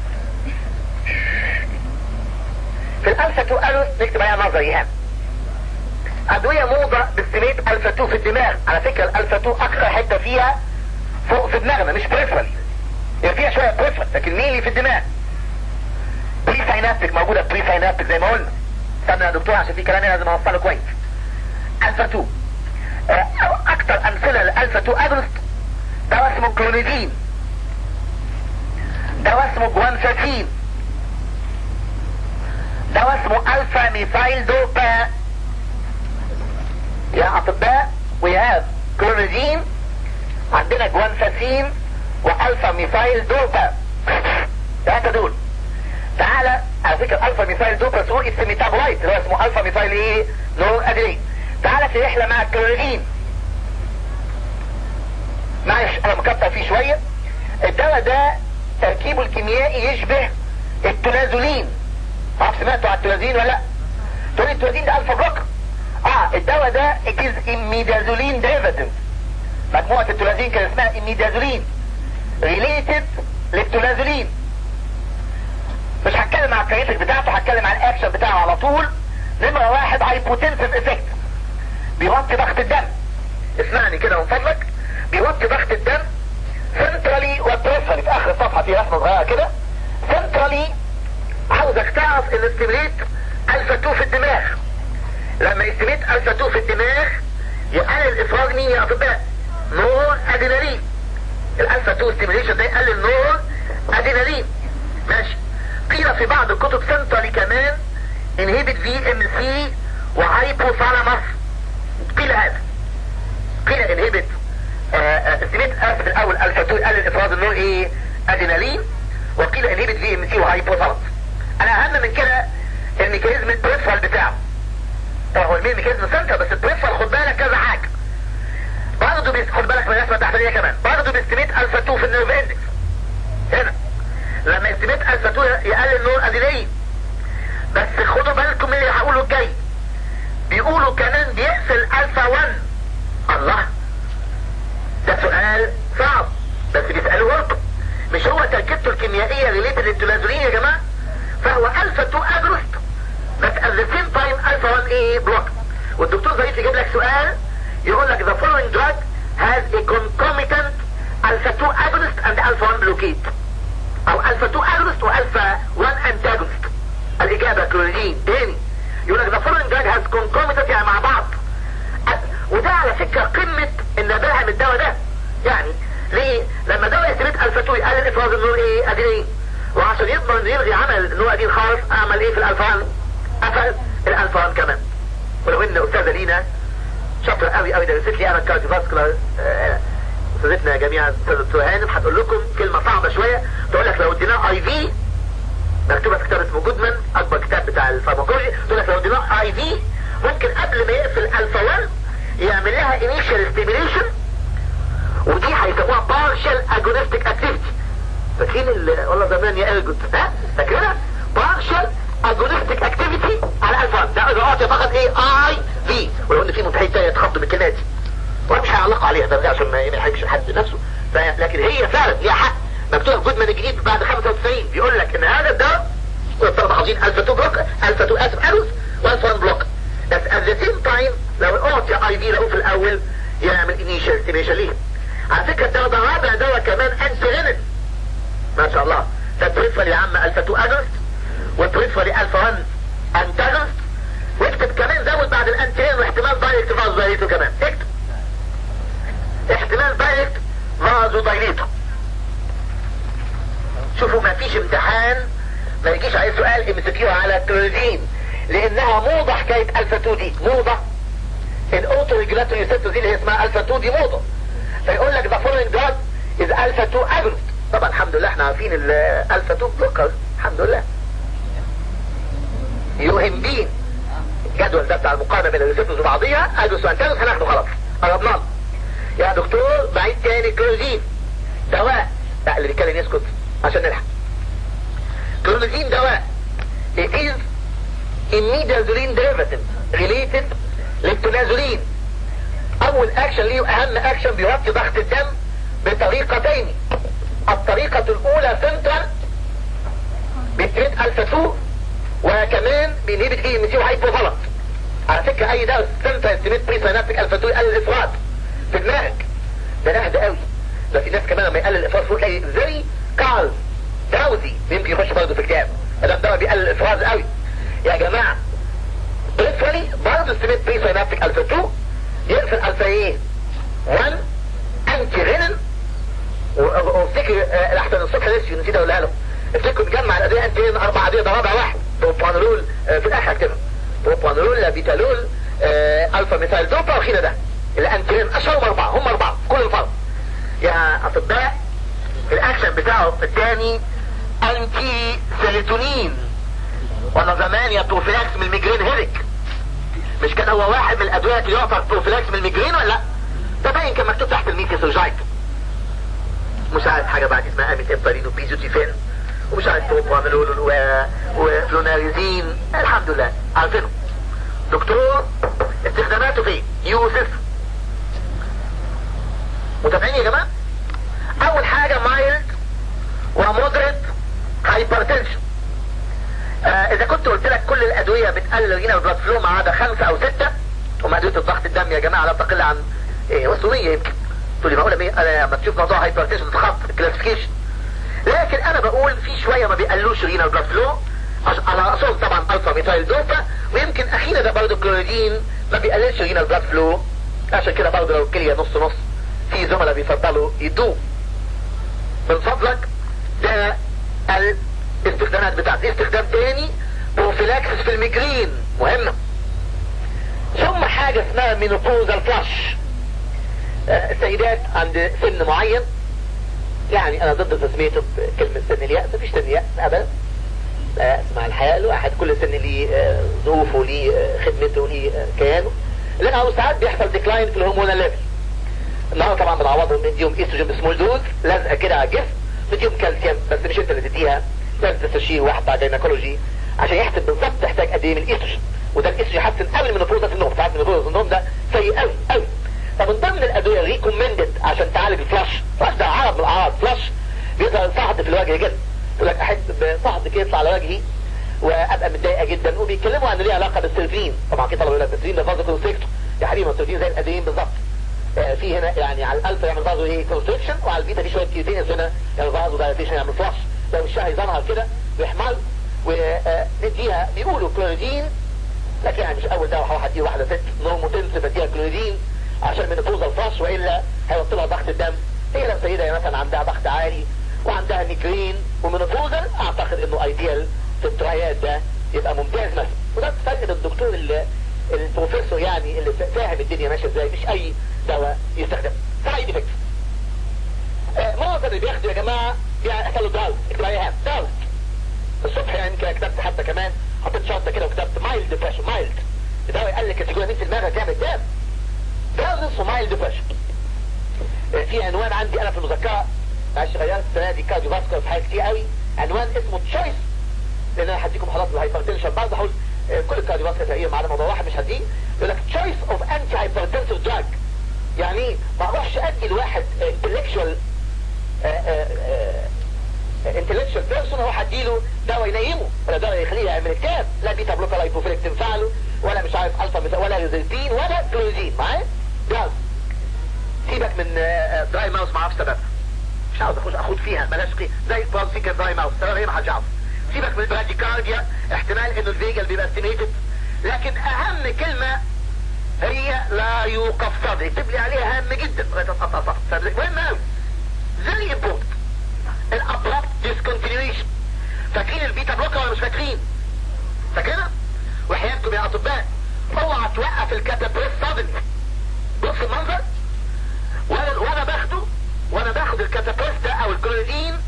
في الالفا 2 اجونست نكتب عليها نظري هام ادوية موضة باستميت الفا 2 في الدماغ على فكرة الالفا 2 اكثر حتة فيها فوق في دماغنا مش بريفرال يعني فيها شوية بريفرال لكن ميلي في الدماغ بري ساينابتك موجودة بري ساينابتك زي ما قلنا استنى يا دكتور عشان في كلام لازم اوصله كويس الفا 2 اكثر امثلة للالفا 2 اجونست دواء اسمه كلونيدين دواء اسمه جوانساتين دواء اسمه الفا ميثايل دوبا يا اطباء we have كلونيدين عندنا جوانساتين والفا ميثايل دوبا ثلاثة دول تعالى على فكرة الفا ميثايل دوبا سوق السيميتابولايت اللي هو اسمه الفا ميثايل ايه نور ادري تعالى في رحلة مع الكلونيدين معلش انا مكتر فيه شوية الدواء ده تركيبه الكيميائي يشبه التلازولين عارف سمعتوا على التلازولين ولا لا تقول التلازولين ده الفا بلوكر اه الدواء ده it imidazoline derivative مجموعة التلازين كان اسمها imidazoline related للتلازولين مش هتكلم على الكاريتك بتاعته هتكلم على الاكشن بتاعه على طول نمرة واحد هايبوتنسيف افكت بيوطي ضغط الدم اسمعني كده من فضلك بيوطي ضغط الدم سنترالي وبريفرالي في اخر الصفحة في رسمة صغيرة كده سنترالي عاوزك تعرف ان استمريت الفا 2 في الدماغ لما يستميت الفا 2 في الدماغ يقلل افراج مين يا اطباء نور ادينالين الالفا 2 ستيميليشن ده يقلل نور ادينالين ماشي قيل في بعض الكتب سنترالي كمان انهبت في ام سي وهايبوثالاموس قيل هذا قيل انهبت استميت اسف الاول الفا 2 يقلل افراز النور ايه ادينالين وقيل انهبت في ام سي وهايبوثالاموس انا اهم من كده الميكانيزم البريفرال بتاعه طبعا هو الميكانيزم سنتر بس البريفرال خد بالك كذا حاجه برضه بيس... خد بالك من الرسمه التحتانيه كمان برضه بيستميت الفا 2 في النيرف اندكس هنا لما يستميت الفا 2 يقلل نور ادينالين بس خدوا بالكم من اللي هقوله الجاي بيقولوا كمان بيقفل الفا 1 الله ده سؤال صعب بس بيسألوه لكم مش هو تركيبته الكيميائية ريليتد للتلازولين يا جماعة فهو الفا 2 اجروست بس at the same time الفا 1 ايه بلوك والدكتور ظريف يجيب لك سؤال يقول لك the following drug has a concomitant alpha 2 agonist and alpha 1 blockade او alpha 2 agonist والفا 1 antagonist الاجابة كلورين تاني يقول لك the following drug has concomitant يعني مع بعض وده على فكرة قمة النباهة من الدواء ده يعني ليه لما دواء يستميت الفا 2 يقلل افراز النور ايه ادينين وعشان يضمن انه يلغي عمل النور ادين خالص اعمل ايه في الالفان قفل الالفان كمان ولو ان استاذة لينا شاطر قوي قوي درست لي انا الكارديوفاسكولار استاذتنا جميعا استاذة دكتور هانم هتقول لكم كلمة صعبة شوية تقول لك لو اديناه اي في مكتوبة في كتاب اسمه جودمان اكبر كتاب بتاع الفارماكولوجي تقول لك لو اديناه اي في ممكن قبل ما يقفل الفا 1 يعمل لها initial stimulation ودي هيسموها partial agonistic activity فاكرين والله زمان يا الجود ها فاكرينها partial agonistic activity على الفا ده اذا اعطي فقط ايه اي في ولو ان في متحد تاني يتخض بالكلمات دي ومش هيعلق عليها ده عشان ما يحرجش حد نفسه لكن هي فعلا ليها حق مكتوب في جودمان الجديد بعد 95 بيقول لك ان هذا الدواء والطلبه حافظين الفا 2 بلوك الفا 2 اسف اروس والفا 1 بلوك بس at the same time لو اعطي اي في لقوه في الاول يعمل انيشال ستيميشن ليه على فكرة الدواء ده رابع دواء كمان انتيرينين ما شاء الله فبريفرالي يا عم الفا 2 اجنست وبريفرالي الفا 1 انتاجنست واكتب كمان زود بعد الانتيرين واحتمال دايركت فازو دايليتو كمان اكتب احتمال دايركت فازو دايليتو شوفوا ما فيش امتحان ما يجيش عليه سؤال ام على التروزين لانها موضة حكاية الفا 2 دي موضة الاوتو ريجولاتوري ريسبتور دي اللي هي اسمها الفا 2 دي موضة فيقول لك the following drug is alpha 2 agonist طبعا الحمد لله احنا عارفين الالفا 2 بلوكر الحمد لله يوهم بين الجدول ده بتاع المقارنه بين الريسبتورز وبعضيها ادي سؤال ثالث هناخده خلاص قربنا له يا دكتور بعيد تاني كلوزين دواء لا اللي بيتكلم يسكت عشان نلحق كلوزين دواء it is imidazoline derivative related للتنازلين اول اكشن ليه اهم اكشن بيوطي ضغط الدم بطريقتين الطريقة الاولى سنترال بتريد الفا 2 وكمان بينهبت ايه مسيو هايبوفالنت على فكرة اي ده سنترال استيميت بري سينابتيك الفا 2 يقلل الافراط في دماغك ده نهد قوي ده في ناس كمان لما يقلل الافراط فوق تلاقي زي كارل دراوزي يمكن يخش برضه في الكتاب ده ده بيقلل الافراز قوي يا جماعة بريفرالي برضه استيميت بري سينابتيك الفا 2 يقفل الفا ايه 1 انتي رينين وافتكر احسن الصبح لسه نسيت اقولها له افتكروا نجمع الادويه انتي رينين اربع ادويه ده رابع واحد بروبانولول في الاخر كده بروبانولول لابيتالول الفا ميثايل دوبا وخينا ده الانتيرين اشهرهم اربعه هم اربعه كل الفرق يا اطباء الاكشن بتاعه الثاني انتي سيروتونين وانا زمان يا بروفيلاكس من الميجرين هيرك مش كان هو واحد من الادويه اللي يعتبر بروفيلاكس من الميجرين ولا لا ده باين كان مكتوب تحت الميثيسوجايت مش عارف حاجه بعد اسمها اميتيبتالين وبيزوتيفين ومش عارف بروبانولول وفلوناريزين الحمد لله عارفينه دكتور استخداماته فين يوسف متابعين يا جماعه اول حاجه مايلد ومودريت هايبرتنشن آه اذا كنت قلت لك كل الادويه بتقلل الرينا البلاد فلو ما عدا خمسه او سته هم ادويه الضغط الدم يا جماعه لا تقل عن ايه وصوليه يمكن تقول لي معقوله انا لما تشوف موضوع هايبرتنشن تتخط كلاسيفيكيشن لكن انا بقول في شويه ما بيقلوش الرينا البلاد فلو على راسهم طبعا الفا ميثايل دوبا ويمكن اخيرا ده برضه كلوريدين ما بيقللش الرينا البلاد فلو عشان كده برضه لو الكليه نص نص في زملاء بيفضلوا يدوه من فضلك ده الاستخدامات بتاعت استخدام تاني بروفيلاكسس في الميجرين مهمة ثم حاجة اسمها مينوبوزال فلاش آه السيدات عند سن معين يعني انا ضد تسميته بكلمة سن اليأس مفيش سن يأس ابدا لا اسمع الحياة الواحد كل سن ليه آه ظروفه ليه آه خدمته ليه كيانه لان ساعات بيحصل ديكلاين في الهرمونال ليفل النهارده طبعا بنعوضهم نديهم استروجين بسمول دوز لازقه كده على الجسم نديهم كالسيوم بس مش انت اللي تديها لازم تستشير واحد بتاع جينيكولوجي عشان يحسب بالظبط تحتاج قد ايه من الاستروجين وده الاستروجين يحسن قبل من الفوزة النوم ساعات من الفوزة النوم ده سيء قوي قوي فمن ضمن الادويه ريكومندد عشان تعالج الفلاش فلاش ده عرض من الاعراض فلاش بيظهر صهد في الوجه جدا تقول لك احس بصهد كده يطلع على وجهي وابقى متضايقه جدا وبيتكلموا عن ليه علاقه بالسيرفين طبعا كده طلبوا يقول لك السيرفين ده فازو كونستريكتور يا حبيبي السيرفين زي القديم بالظبط في هنا يعني على الالفا يعمل فازو ايه كونستريكشن وعلى البيتا في شويه كيوتينس هنا يعمل فازو دايليتيشن يعمل فلاش لو الشهر يظهر كده ويحمل ونديها بيقولوا كلوريدين لكن يعني مش اول دواء هديه واحده ست نورموتنس بديها كلوريدين عشان من الفوز الفلاش والا هيوطي لها ضغط الدم هي لو سيده مثلا عندها ضغط عالي وعندها ميجرين ومن الفوزل اعتقد انه ايديال في الترايات ده يبقى ممتاز مثلا وده فرق الدكتور اللي البروفيسور يعني اللي فاهم الدنيا ماشيه ازاي مش اي دواء يستخدم سايد افكت معظم اللي بياخدوا يا جماعه يحصل له دراوت اكتب عليها دراوت الصبح يعني يمكن كتبت حتى كمان حطيت شرطه كده وكتبت مايلد ديبريشن مايلد الدواء يقلل الكاتيجوري في دماغك جامد جامد ده اسمه مايلد ديبريشن في عنوان عندي انا في المذكره معلش غيرت السنه دي كارديو فاسكولار في حاجات كتير قوي عنوان اسمه تشويس لان انا هديكم خلاص الهايبرتنشن برضه هقول كل الكارديو فاسكولار تقريبا معانا موضوع واحد مش هديه يقول لك تشويس اوف انتي هايبرتنسيف دراج يعني ايه ما اروحش ادي لواحد انتلكشوال انتلكشوال بيرسون اروح اديله دواء ينيمه ولا دواء يخليه يعمل اكتئاب لا بيتا بلوكر لايبوفيليك تنفع له ولا مش عارف الفا ولا ريزلتين ولا كلوزين معايا جاز سيبك من دراي ماوس ما اعرفش سببها مش عاوز اخش اخد فيها بلاش قي زي برانسيكا دراي ماوس سبب ايه ما حدش عارف سيبك من البراديكارديا احتمال انه الفيجل بيبقى استيميتد لكن اهم كلمة هي لا يوقف صدر اكتب لي عليها هام جدا لغايه تتقطع صدر مهم قوي زي امبورت الابرابت ديسكونتينيويشن فاكرين البيتا بلوكر ولا مش فاكرين فاكرينها وحياتكم يا اطباء اوعى توقف الكاتابريس صدر بص المنظر وانا وانا باخده وانا باخد الكاتابريس ده او الكلوريدين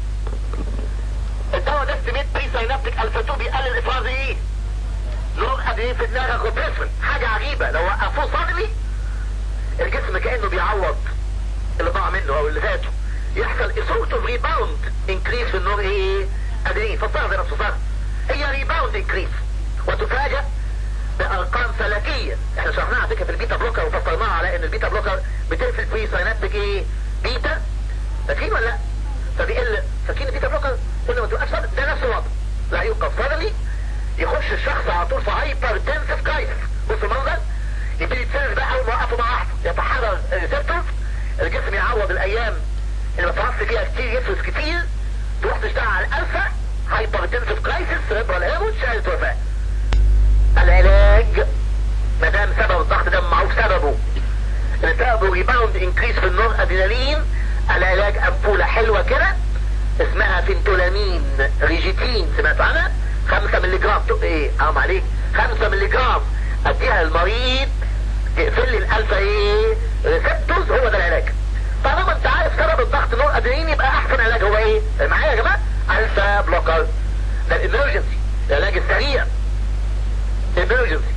الفا 2 بيقلل افراز ايه نور ادرينالين في دماغك وبيفرق حاجة عجيبة لو وقفوه صدري الجسم كأنه بيعوض اللي ضاع منه او اللي فاته يحصل اسورت اوف ريباوند انكريس في النور ايه ادرينالين فصار زي نفسه صار هي ريباوند انكريس وتفاجأ بارقام فلكية احنا شرحناها على فكره في البيتا بلوكر وفسرناها على ان البيتا بلوكر بتقفل في سينابتك ايه بيتا فاكرين ولا لا فبيقل فاكرين البيتا بلوكر قلنا ما توقفش ده نفس الوضع لا يوقف صدري يخش الشخص على طول في هايبر تنسف كرايسس بص المنظر يبتدي يتسرس بقى اول ما وقفه مع واحده يتحرر الريسبتورز الجسم يعوض الايام اللي ما صرفش فيها كتير يفرز كتير تروح تشتغل على الالفا هايبر تنسف كرايسس سيربرال هيموت شهادة وفاة العلاج ما دام سبب الضغط ده معروف سببه اللي سببه ريباوند انكريس في النور ادرينالين العلاج امبولة حلوة كده اسمها فينتولامين ريجيتين سمعت عنها 5 ملي جرام ايه حرام عليك 5 ملي جرام اديها للمريض تقفل لي الالفا ايه ريسبتورز هو ده العلاج طالما انت عارف سبب الضغط نور ادرينالين يبقى احسن علاج هو ايه معايا يا جماعه الفا بلوكر ده الامرجنسي العلاج السريع emergency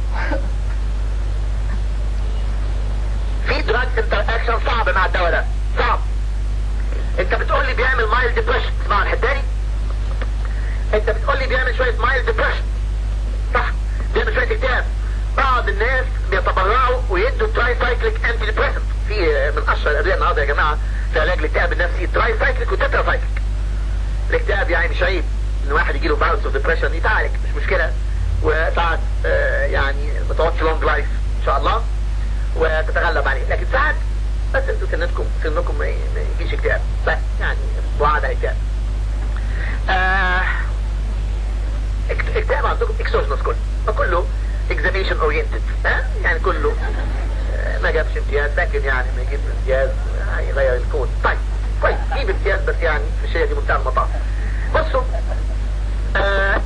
في دراج انتر اكشن صعب مع الدواء ده صعب انت بتقول لي بيعمل مايل ديبريشن اسمع الحته انت بتقول لي بيعمل شويه مايل ديبريشن صح بيعمل شويه اكتئاب بعض الناس بيتبرعوا ويدوا تراي سايكليك انتي ديبريسنت في من اشهر الادويه النهارده يا جماعه في علاج الاكتئاب النفسي تراي سايكليك وتترا سايكليك الاكتئاب يعني مش عيب ان واحد يجي له باونس اوف ديبريشن يتعالج مش مشكله وساعات آه يعني ما تقعدش لونج لايف ان شاء الله وتتغلب عليه لكن ساعات بس انتوا سنتكم سنكم ما يجيش اكتئاب بس يعني وعد اكتئاب آه اكتئاب عندكم اكسوجنس كله فكله اكزاميشن اورينتد ها يعني كله آه ما جابش امتياز لكن يعني ما يجيب امتياز هيغير الكون طيب كويس جيب امتياز بس يعني مش هي دي منتهى المطاف بصوا آه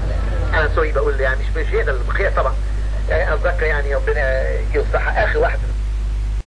انا سوري بقول يعني مش مش هي ده المقياس طبعا يعني اتذكر يعني ربنا يديله الصحه اخر واحد